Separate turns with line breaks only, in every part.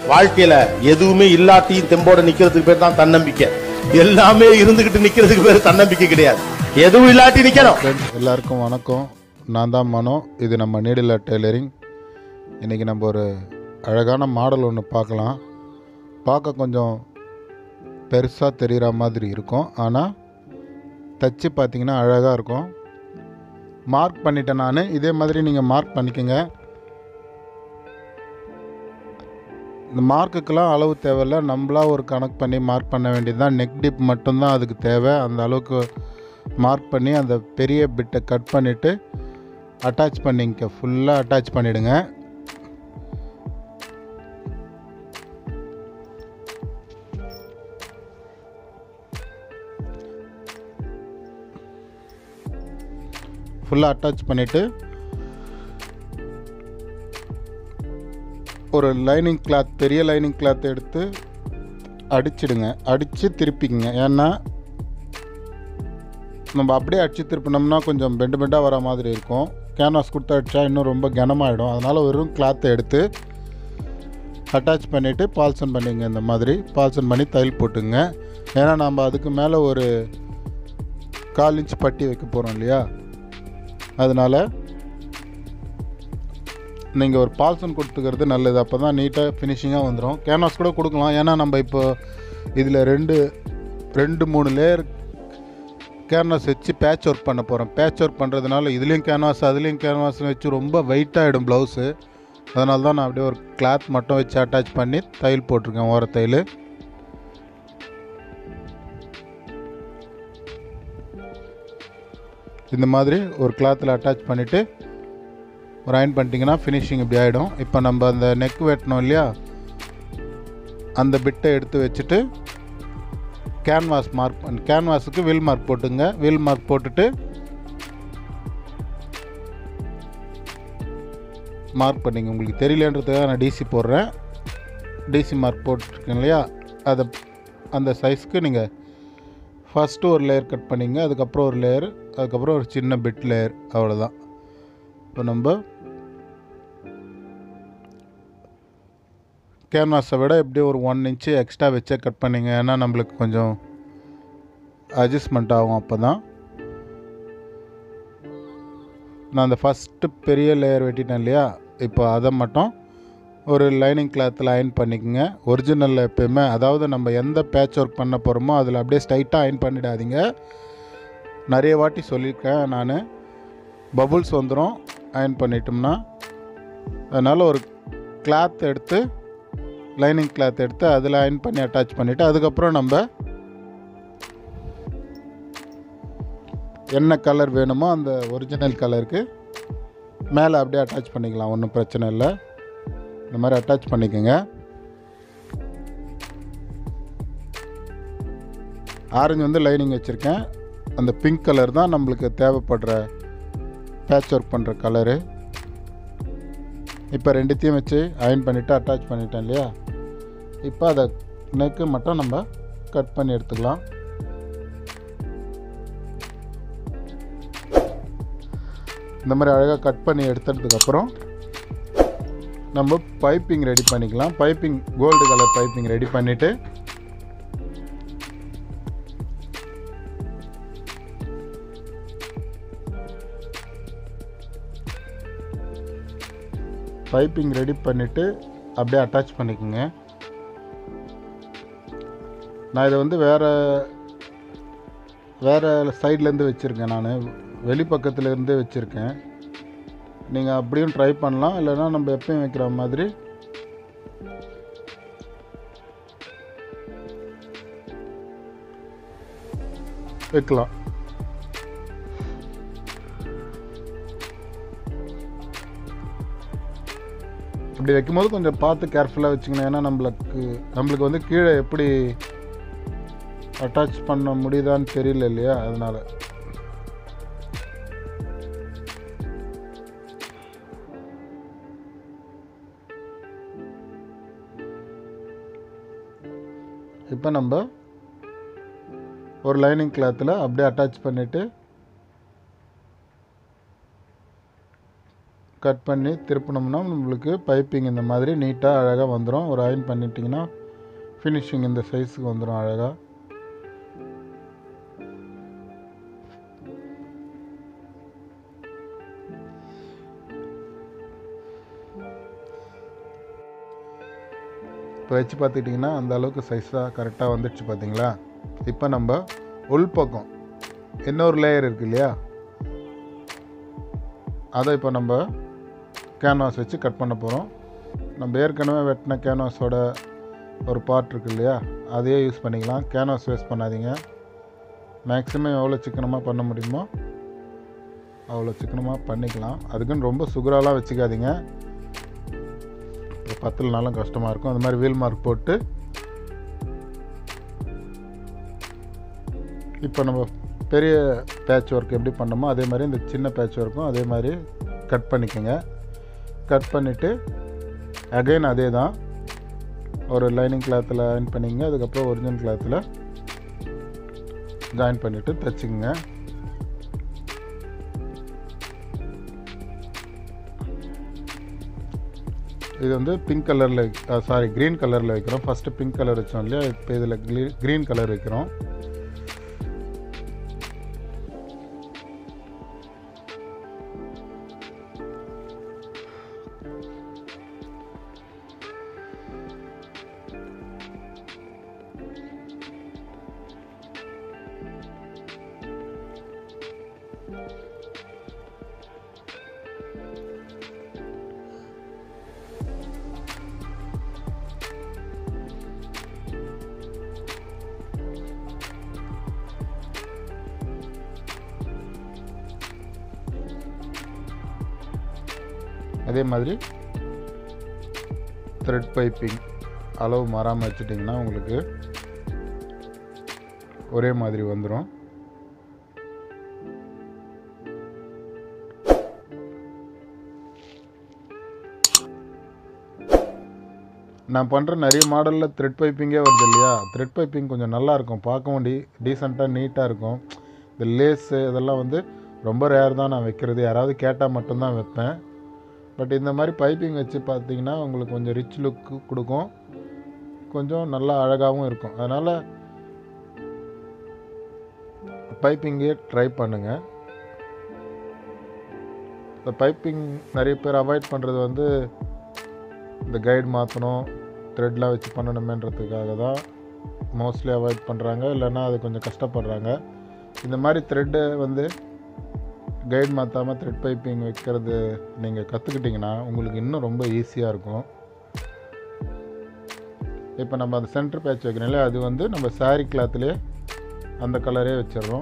வாழ்க்கையில எதுவுமே இல்லாட்டியும் தெம்போட நிக்கிறதுக்கு பேர் தான் தன்னம்பிக்கை எல்லாமே இருந்துகிட்டு நிக்கிறதுக்கு பேர் தன்னம்பிக்கை கிடையாது எதுவும் இல்லாட்டி நிக்கணும்
ஃப்ரெண்ட்ஸ் எல்லாருக்கும் வணக்கம் நான் தான் மனோ இது நம்ம நீடில் டெய்லரிங் இன்றைக்கி நம்ம ஒரு அழகான மாடல் ஒன்று பார்க்கலாம் பார்க்க கொஞ்சம் பெருசாக தெரிகிற மாதிரி இருக்கும் ஆனால் தச்சு பார்த்தீங்கன்னா அழகாக இருக்கும் மார்க் பண்ணிட்டேன் நான் இதே மாதிரி நீங்கள் மார்க் பண்ணிக்கோங்க இந்த மார்க்குக்கெல்லாம் அளவு தேவையில்ல நம்மளா ஒரு கணக்கு பண்ணி மார்க் பண்ண வேண்டியது தான் நெக் டிப் மட்டும்தான் அதுக்கு தேவை அந்த அளவுக்கு மார்க் பண்ணி அந்த பெரிய பிட்டை கட் பண்ணிவிட்டு அட்டாச் பண்ணிங்க ஃபுல்லாக அட்டாச் பண்ணிவிடுங்க ஃபுல்லாக அட்டாச் பண்ணிவிட்டு ஒரு லைனிங் கிளாத் பெரிய லைனிங் கிளாத் எடுத்து அடிச்சிடுங்க அடித்து திருப்பிக்குங்க ஏன்னா நம்ம அப்படியே அடிச்சு திருப்பினோம்னா கொஞ்சம் பெண்டு பெண்டாக வர மாதிரி இருக்கும் கேன்வாஸ் கொடுத்து அடித்தா இன்னும் ரொம்ப கனமாயிடும் அதனால் வெறும் கிளாத்தை எடுத்து அட்டாச் பண்ணிவிட்டு பால்சன் பண்ணிங்க இந்த மாதிரி பால்சன் பண்ணி தையல் போட்டுங்க ஏன்னா நம்ம அதுக்கு மேலே ஒரு கால் இன்ச் பட்டி வைக்க போகிறோம் இல்லையா அதனால் நீங்கள் ஒரு பால்சன் கொடுத்துக்கிறது நல்லது அப்போ தான் நீட்டாக ஃபினிஷிங்காக வந்துடும் கேன்வாஸ் கூட கொடுக்கலாம் ஏன்னா நம்ம இப்போ இதில் ரெண்டு ரெண்டு மூணு லேயர் கேன்வாஸ் வச்சு பேட்ச் ஒர்க் பண்ண போகிறோம் பேட்ச் ஒர்க் பண்ணுறதுனால இதுலேயும் கேன்வாஸ் அதுலேயும் கேன்வாஸ் வச்சு ரொம்ப வெயிட்டாகிடும் ப்ளவுஸு அதனால தான் நான் அப்படியே ஒரு கிளாத் மட்டும் வச்சு அட்டாச் பண்ணி தையல் போட்டிருக்கேன் ஓர தையல் இந்த மாதிரி ஒரு கிளாத்தில் அட்டாச் பண்ணிவிட்டு ஒரு அயன் பண்ணிட்டீங்கன்னா ஃபினிஷிங் இப்படி ஆகிடும் இப்போ நம்ம அந்த நெக் வெட்டணும் இல்லையா அந்த பிட்டை எடுத்து வச்சுட்டு கேன்வாஸ் மார்க் பண்ணி கேன்வாஸுக்கு வில் மார்க் போட்டுங்க வில் மார்க் போட்டுட்டு மார்க் பண்ணிங்க உங்களுக்கு தெரியலன்றதுக்காக நான் டிசி போடுறேன் டிசி மார்க் போட்டிருக்கேன் இல்லையா அதை அந்த சைஸ்க்கு நீங்கள் ஃபஸ்ட்டு ஒரு லேயர் கட் பண்ணிங்க அதுக்கப்புறம் ஒரு லேயர் அதுக்கப்புறம் ஒரு சின்ன பிட் லேயர் அவ்வளோதான் இப்போ நம்ம கேன்வாஸை விட எப்படியும் ஒரு ஒன் இன்ச்சு எக்ஸ்ட்ரா வச்சே கட் பண்ணிங்க ஏன்னா நம்மளுக்கு கொஞ்சம் அட்ஜஸ்ட்மெண்ட் ஆகும் அப்போ தான் நான் அந்த ஃபஸ்ட்டு பெரிய லேயர் வெட்டிட்டேன் இல்லையா இப்போ அதை மட்டும் ஒரு லைனிங் கிளாத்தில் அயன் பண்ணிக்கோங்க ஒரிஜினலில் எப்பயுமே அதாவது நம்ம எந்த பேட்ச் ஒர்க் பண்ண போகிறோமோ அதில் அப்படியே ஸ்ட்ரைட்டாக அயன் பண்ணிடாதீங்க நிறைய வாட்டி சொல்லியிருக்கேன் நான் பபுள்ஸ் வந்துடும் அயன் பண்ணிட்டோம்னா அதனால் ஒரு கிளாத் எடுத்து லைனிங் கிளாத் எடுத்து அதில் அயன் பண்ணி அட்டாச் பண்ணிவிட்டு அதுக்கப்புறம் நம்ம என்ன கலர் வேணுமோ அந்த ஒரிஜினல் கலருக்கு மேலே அப்படியே அட்டாச் பண்ணிக்கலாம் ஒன்றும் பிரச்சனை இல்லை இந்த மாதிரி அட்டாச் பண்ணிக்கோங்க ஆரஞ்சு வந்து லைனிங் வச்சுருக்கேன் அந்த பிங்க் கலர் தான் நம்மளுக்கு தேவைப்படுற பேட்ச் ஒர்க் பண்ணுற கலரு இப்போ ரெண்டுத்தையும் வச்சு அயன் பண்ணிவிட்டு அட்டாச் பண்ணிட்டேன் இல்லையா இப்போ அதை நெக்கு மட்டும் நம்ம கட் பண்ணி எடுத்துக்கலாம் இந்த மாதிரி அழகாக கட் பண்ணி எடுத்ததுக்கப்புறம் நம்ம பைப்பிங் ரெடி பண்ணிக்கலாம் piping gold colour piping ready பண்ணிவிட்டு பைப்பிங் ரெடி பண்ணிவிட்டு அப்படியே அட்டாச் பண்ணிக்கோங்க நான் இதை வந்து வேறு வேறு சைட்லேருந்து வச்சுருக்கேன் நான் வெளி பக்கத்துலேருந்தே வச்சுருக்கேன் நீங்கள் அப்படியும் ட்ரை பண்ணலாம் இல்லைன்னா நம்ம எப்பயும் வைக்கிற மாதிரி வைக்கலாம் இப்படி வைக்கும்போது கொஞ்சம் பார்த்து கேர்ஃபுல்லாக வச்சுக்கணும் ஏன்னா நம்மளுக்கு நம்மளுக்கு வந்து கீழே எப்படி அட்டாச் பண்ண முடியுதான்னு தெரியல இல்லையா அதனால் இப்போ நம்ம ஒரு லைனிங் கிளாத்தில் அப்படியே அட்டாச் பண்ணிவிட்டு கட் பண்ணி திருப்பினோம்னா நம்மளுக்கு பைப்பிங் இந்த மாதிரி நீட்டாக அழகாக வந்துடும் ஒரு அயன் பண்ணிட்டிங்கன்னா ஃபினிஷிங் இந்த சைஸுக்கு வந்துடும் அழகாக இப்போ வச்சு பார்த்துக்கிட்டிங்கன்னா அந்த அளவுக்கு சைஸாக கரெக்டாக வந்துடுச்சு பார்த்தீங்களா இப்போ நம்ம உள் பக்கம் இன்னொரு லேயர் இருக்கு இல்லையா அதை இப்போ நம்ம கேன்வாஸ் வச்சு கட் பண்ண போகிறோம் நம்ம ஏற்கனவே வெட்டின கேன்வாஸோட ஒரு பார்ட் இருக்கு இல்லையா அதையே யூஸ் பண்ணிக்கலாம் கேன்வாஸ் வேஸ்ட் பண்ணாதீங்க மேக்ஸிமம் எவ்வளோ சிக்கனமாக பண்ண முடியுமோ அவ்வளோ சிக்கனமாக பண்ணிக்கலாம் அதுக்குன்னு ரொம்ப சுகராலாம் வச்சுக்காதீங்க இப்போ பத்துலனாலும் கஷ்டமாக இருக்கும் அந்த மாதிரி வீல் மார்க் போட்டு இப்போ நம்ம பெரிய பேட்ச் ஒர்க் எப்படி பண்ணோமோ அதே மாதிரி இந்த சின்ன பேட்ச் ஒர்க்கும் அதே மாதிரி கட் பண்ணிக்கோங்க கட் பண்ணிவிட்டு அகைன் அதே தான் ஒரு லைனிங் கிளாத்தில் அயன் பண்ணிங்க அதுக்கப்புறம் ஒரிஜினல் கிளாத்தில் ஜாயின் பண்ணிவிட்டு தைச்சிக்கங்க இது வந்து பிங்க் கலரில் சாரி க்ரீன் கலரில் வைக்கிறோம் ஃபஸ்ட்டு பிங்க் கலர் வச்சோம் இல்லையா இப்போ இதில் க்ரீன் கலர் வைக்கிறோம் அதே மாதிரி த்ரெட் பைப்பிங் அளவு மாறாமல் வச்சுட்டிங்கன்னா உங்களுக்கு ஒரே மாதிரி வந்துடும் நான் பண்ணுற நிறைய மாடலில் த்ரெட் பைப்பிங்கே வருது இல்லையா த்ரெட் பைப்பிங் கொஞ்சம் நல்லா இருக்கும் பார்க்கவும் டீ டீசெண்டாக நீட்டாக இருக்கும் இந்த லேஸு இதெல்லாம் வந்து ரொம்ப ரேர் தான் நான் வைக்கிறது யாராவது கேட்டால் மட்டும்தான் வைப்பேன் பட் இந்த மாதிரி பைப்பிங் வச்சு பார்த்தீங்கன்னா உங்களுக்கு கொஞ்சம் ரிச் லுக்கு கொடுக்கும் கொஞ்சம் நல்லா அழகாகவும் இருக்கும் அதனால் பைப்பிங்கே ட்ரை பண்ணுங்கள் இந்த பைப்பிங் நிறைய பேர் அவாய்ட் பண்ணுறது வந்து இந்த கைடு மாற்றணும் த்ரெட்லாம் வச்சு பண்ணணுமேன்றதுக்காக தான் மோஸ்ட்லி அவாய்ட் பண்ணுறாங்க இல்லைன்னா அது கொஞ்சம் கஷ்டப்படுறாங்க இந்த மாதிரி த்ரெட்டை வந்து கைட் மாற்றாமல் த்ரெட் பைப்பிங் வைக்கிறது நீங்கள் கற்றுக்கிட்டிங்கன்னா உங்களுக்கு இன்னும் ரொம்ப ஈஸியாக இருக்கும் இப்போ நம்ம அந்த சென்டர் பேட்ச் வைக்கிறோம்ல அது வந்து நம்ம சாரீ கிளாத்லேயே அந்த கலரே வச்சிடுறோம்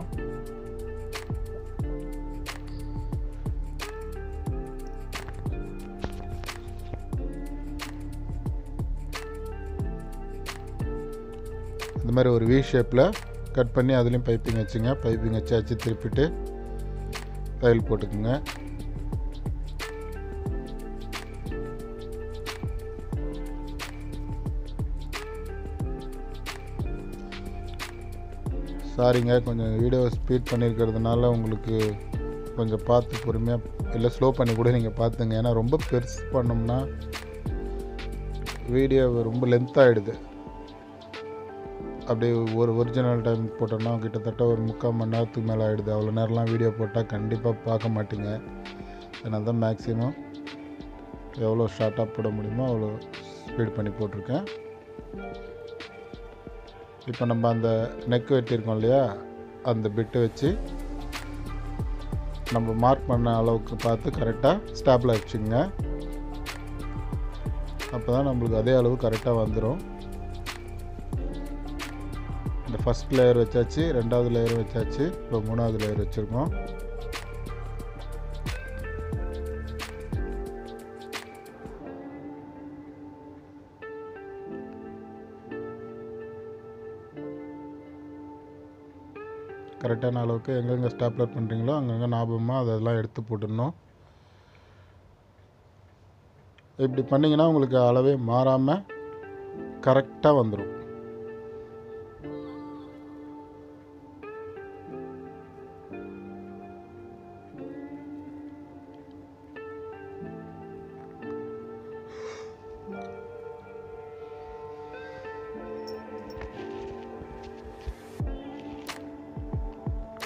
இந்த மாதிரி ஒரு வி ஷேப்பில் கட் பண்ணி அதுலேயும் பைப்பிங் வச்சுங்க பைப்பிங் வச்சாச்சு திருப்பிட்டு தையல் போட்டுக்குங்க சாரிங்க கொஞ்சம் வீடியோ ஸ்பீட் பண்ணியிருக்கிறதுனால உங்களுக்கு கொஞ்சம் பார்த்து பொறுமையாக இல்லை ஸ்லோ பண்ணி கூட நீங்கள் பார்த்துங்க ஏன்னா ரொம்ப பெருசு பண்ணோம்னா வீடியோ ரொம்ப லென்த் ஆகிடுது அப்படியே ஒரு ஒரிஜினல் டைம் போட்டோம்னா கிட்டத்தட்ட ஒரு முக்கால் மணி நேரத்துக்கு மேலே ஆகிடுது அவ்வளோ நேரம்லாம் வீடியோ போட்டால் கண்டிப்பாக பார்க்க மாட்டீங்க அதனால தான் மேக்ஸிமம் எவ்வளோ ஷார்ட்டாக போட முடியுமோ அவ்வளோ ஸ்பீட் பண்ணி போட்டிருக்கேன் இப்போ நம்ம அந்த நெக் வெட்டியிருக்கோம் இல்லையா அந்த பிட்டு வச்சு நம்ம மார்க் பண்ண அளவுக்கு பார்த்து கரெக்டாக ஸ்டாப்பில் வச்சுங்க அப்போ தான் நம்மளுக்கு அதே அளவு கரெக்டாக வந்துடும் இந்த ஃபஸ்ட் லேயர் வச்சாச்சு ரெண்டாவது லேயர் வச்சாச்சு இப்போ மூணாவது லேயர் வச்சுருக்கோம் கரெக்டான அளவுக்கு எங்கெங்கே ஸ்டாப்லர் பண்ணுறீங்களோ அங்கங்கே ஞாபகமாக அதெல்லாம் எடுத்து போட்டுடணும் இப்படி பண்ணிங்கன்னா உங்களுக்கு அளவே மாறாமல் கரெக்டாக வந்துடும்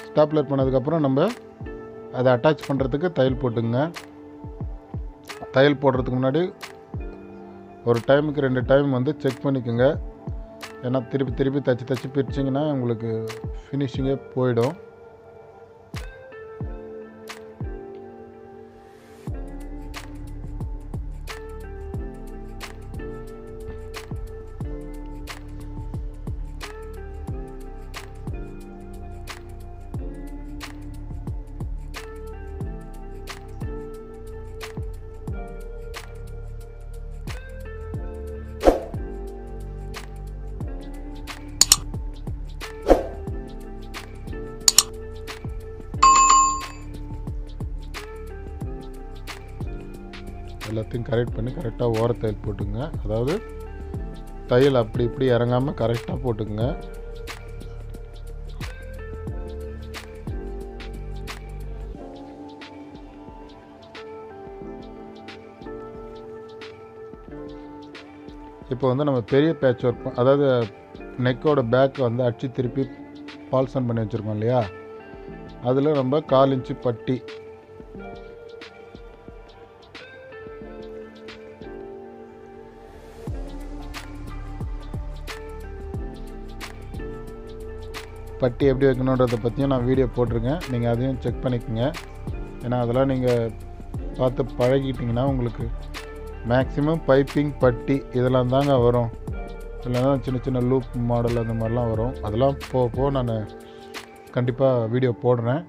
ஸ்டாப்லர் பண்ணதுக்கப்புறம் நம்ம அதை அட்டாச் பண்ணுறதுக்கு தையல் போட்டுங்க தையல் போடுறதுக்கு முன்னாடி ஒரு டைமுக்கு ரெண்டு டைம் வந்து செக் பண்ணிக்கோங்க ஏன்னா திருப்பி திருப்பி தச்சு தச்சு பிரிச்சிங்கன்னா உங்களுக்கு ஃபினிஷிங்கே போயிடும் எல்லாத்தையும் கரெக்ட் பண்ணி கரெக்டாக ஓர தையல் போட்டுங்க அதாவது தையல் அப்படி இப்படி இறங்காமல் கரெக்டாக போட்டுக்குங்க இப்போ வந்து நம்ம பெரிய பேட்ச் ஒர்க் அதாவது நெக்கோட பேக் வந்து அடிச்சு திருப்பி பால்சன் பண்ணி வச்சுருக்கோம் இல்லையா அதில் நம்ம கால் இன்ச்சு பட்டி பட்டி எப்படி வைக்கணுன்றதை பற்றியும் நான் வீடியோ போட்டிருக்கேன் நீங்கள் அதையும் செக் பண்ணிக்கோங்க ஏன்னா அதெல்லாம் நீங்கள் பார்த்து பழகிட்டிங்கன்னா உங்களுக்கு மேக்ஸிமம் பைப்பிங் பட்டி இதெல்லாம் தாங்க வரும் இல்லைன்னா சின்ன சின்ன லூப் மாடல் அந்த மாதிரிலாம் வரும் அதெல்லாம் போக போக நான் கண்டிப்பாக வீடியோ போடுறேன்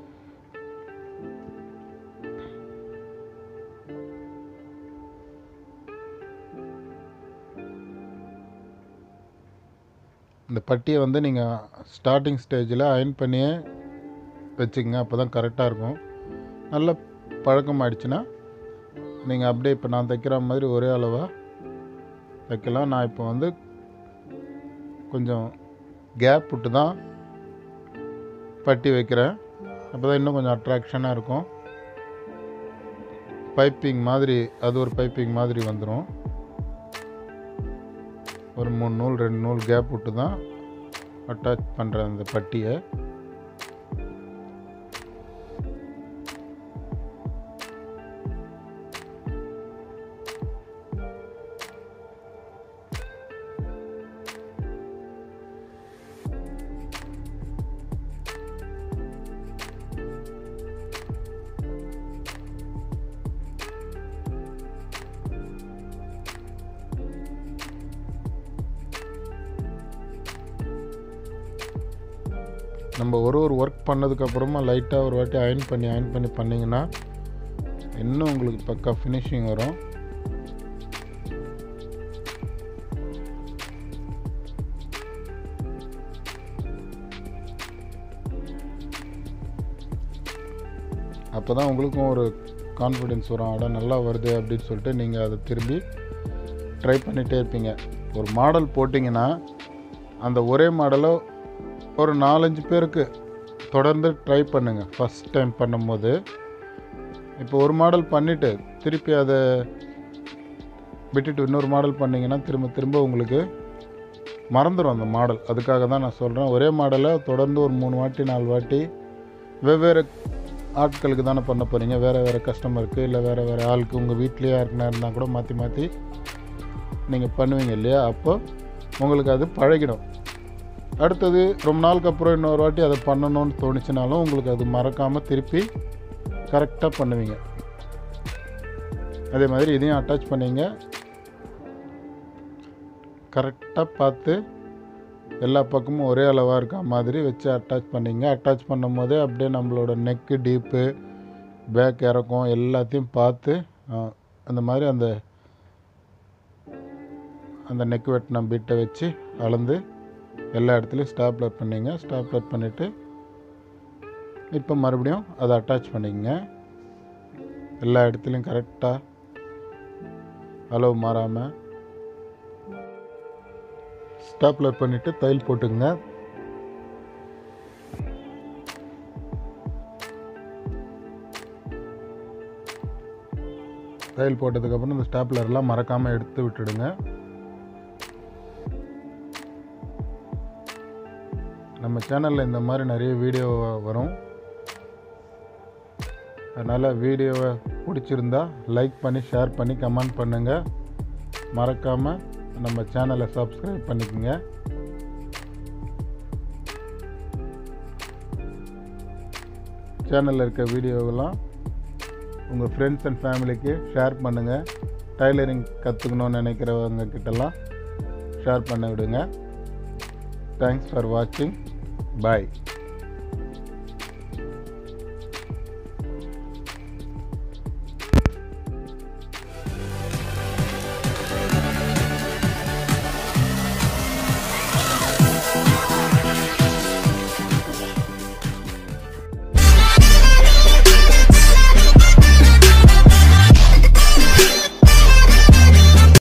இந்த பட்டியை வந்து நீங்கள் ஸ்டார்டிங் ஸ்டேஜில் அயன் பண்ணியே வச்சுக்கோங்க அப்போ தான் கரெக்டாக இருக்கும் நல்ல பழக்கம் ஆயிடுச்சுன்னா நீங்கள் அப்படியே இப்போ நான் தைக்கிற மாதிரி ஒரே அளவாக தைக்கலாம் நான் இப்போ வந்து கொஞ்சம் கேப் விட்டு தான் பட்டி வைக்கிறேன் அப்போ தான் இன்னும் கொஞ்சம் அட்ராக்ஷனாக இருக்கும் பைப்பிங் மாதிரி அது ஒரு பைப்பிங் மாதிரி வந்துடும் ஒரு மூணு நூல் ரெண்டு நூல் கேப் விட்டு தான் அட்டாச் பண்ணுறேன் அந்த பட்டியை நம்ம ஒரு ஒரு ஒர்க் பண்ணதுக்கப்புறமா லைட்டாக ஒரு வாட்டி அயன் பண்ணி அயன் பண்ணி பண்ணிங்கன்னா இன்னும் உங்களுக்கு பக்கா ஃபினிஷிங் வரும் அப்போ தான் உங்களுக்கும் ஒரு கான்ஃபிடென்ஸ் வரும் அட நல்லா வருது அப்படின்னு சொல்லிட்டு நீங்கள் அதை திரும்பி ட்ரை பண்ணிகிட்டே இருப்பீங்க ஒரு மாடல் போட்டிங்கன்னா அந்த ஒரே மாடலை ஒரு நாலஞ்சு பேருக்கு தொடர்ந்து ட்ரை பண்ணுங்கள் ஃபஸ்ட் டைம் பண்ணும்போது இப்போ ஒரு மாடல் பண்ணிவிட்டு திருப்பி அதை விட்டுட்டு இன்னொரு மாடல் பண்ணிங்கன்னா திரும்ப திரும்ப உங்களுக்கு மறந்துடும் அந்த மாடல் அதுக்காக தான் நான் சொல்கிறேன் ஒரே மாடலை தொடர்ந்து ஒரு மூணு வாட்டி நாலு வாட்டி வெவ்வேறு ஆட்களுக்கு தானே பண்ண போகிறீங்க வேறு வேறு கஸ்டமருக்கு இல்லை வேறு வேறு ஆளுக்கு உங்கள் வீட்லேயே யாருக்குனா இருந்தால் கூட மாற்றி மாற்றி நீங்கள் பண்ணுவீங்க இல்லையா அப்போ உங்களுக்கு அது பழகிடும் அடுத்தது ரொம்ப நாளுக்கு அப்புறம் இன்னொரு வாட்டி அதை பண்ணணும்னு தோணுச்சுனாலும் உங்களுக்கு அது மறக்காமல் திருப்பி கரெக்டாக பண்ணுவீங்க அதே மாதிரி இதையும் அட்டாச் பண்ணீங்க கரெக்டாக பார்த்து எல்லா பக்கமும் ஒரே அளவாக இருக்க மாதிரி வச்சு அட்டாச் பண்ணிங்க அட்டாச் பண்ணும் போதே அப்படியே நம்மளோட நெக்கு டீப்பு பேக் இறக்கம் எல்லாத்தையும் பார்த்து ஆ, அந்த மாதிரி அந்த அந்த நெக் வெட்டின பிட்டை வச்சு அளந்து எல்லா இடத்துலையும் ஸ்டாப்லர் பண்ணிங்க ஸ்டாப்லர் பண்ணிவிட்டு இப்போ மறுபடியும் அதை அட்டாச் பண்ணிக்கங்க எல்லா இடத்துலையும் கரெக்டாக அளவு மாறாமல் ஸ்டாப்லர் பண்ணிவிட்டு தையல் போட்டுங்க தையல் போட்டதுக்கப்புறம் இந்த ஸ்டாப்லர்லாம் மறக்காமல் எடுத்து விட்டுடுங்க நம்ம சேனலில் இந்த மாதிரி நிறைய வீடியோ வரும் அதனால் வீடியோவை பிடிச்சிருந்தா லைக் பண்ணி ஷேர் பண்ணி கமெண்ட் பண்ணுங்கள் மறக்காமல் நம்ம சேனலை சப்ஸ்கிரைப் பண்ணிக்கோங்க சேனலில் இருக்க வீடியோவெல்லாம் உங்கள் ஃப்ரெண்ட்ஸ் அண்ட் ஃபேமிலிக்கு ஷேர் பண்ணுங்கள் டைலரிங் கற்றுக்கணும்னு நினைக்கிறவங்க கிட்டலாம் ஷேர் பண்ண விடுங்க தேங்க்ஸ் ஃபார் வாட்சிங் பாய்